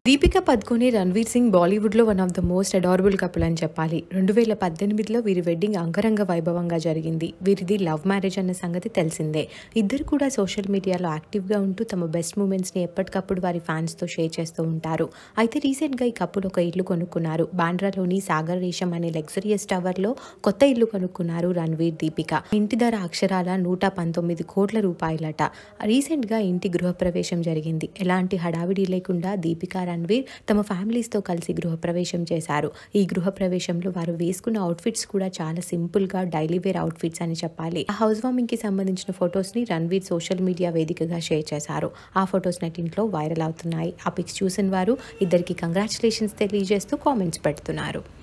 దీపిక పద్కోని రణ్వీర్ సింగ్ బాలీవుడ్లో one of the most adorable couple అని చెప్పాలి రెండు వేల పద్దెనిమిదిలో వీరి వెడ్డింగ్ అంగరంగ వైభవంగా జరిగింది వీరిది లవ్ మ్యారేజ్ అన్న సంగతి తెలిసిందే ఇద్దరు కూడా సోషల్ మీడియాలో యాక్టివ్గా ఉంటూ తమ బెస్ట్ మూమెంట్స్ని ఎప్పటికప్పుడు వారి ఫ్యాన్స్తో షేర్ చేస్తూ ఉంటారు అయితే రీసెంట్గా ఈ కపుల్ ఒక ఇల్లు కొనుక్కున్నారు బాండ్రాలోని సాగర్ రేషం అనే లగ్జరియస్ టవర్లో కొత్త ఇల్లు కొనుక్కున్నారు రణ్వీర్ దీపిక ఇంటి ధర అక్షరాల నూట పంతొమ్మిది కోట్ల రూపాయలట రీసెంట్గా ఇంటి గృహప్రవేశం జరిగింది ఎలాంటి హడావిడి లేకుండా దీపిక రణ్వీర్ తమ ఫ్యామిలీస్తో కలిసి గృహప్రవేశం చేశారు ఈ గృహప్రవేశంలో వారు వేసుకున్న అవుట్ఫిట్స్ కూడా చాలా సింపుల్గా డైలీ వేర్ అవుట్ఫిట్స్ అని చెప్పాలి ఆ హౌస్ వార్మింగ్ కి సంబంధించిన ఫొటోస్ని రణ్వీర్ సోషల్ మీడియా వేదికగా షేర్ చేశారు ఆ ఫొటోస్ నెట్టింట్లో వైరల్ అవుతున్నాయి ఆ పిక్స్ చూసిన వారు ఇద్దరికి కంగ్రాచులేషన్స్ తెలియజేస్తూ కామెంట్స్ పెడుతున్నారు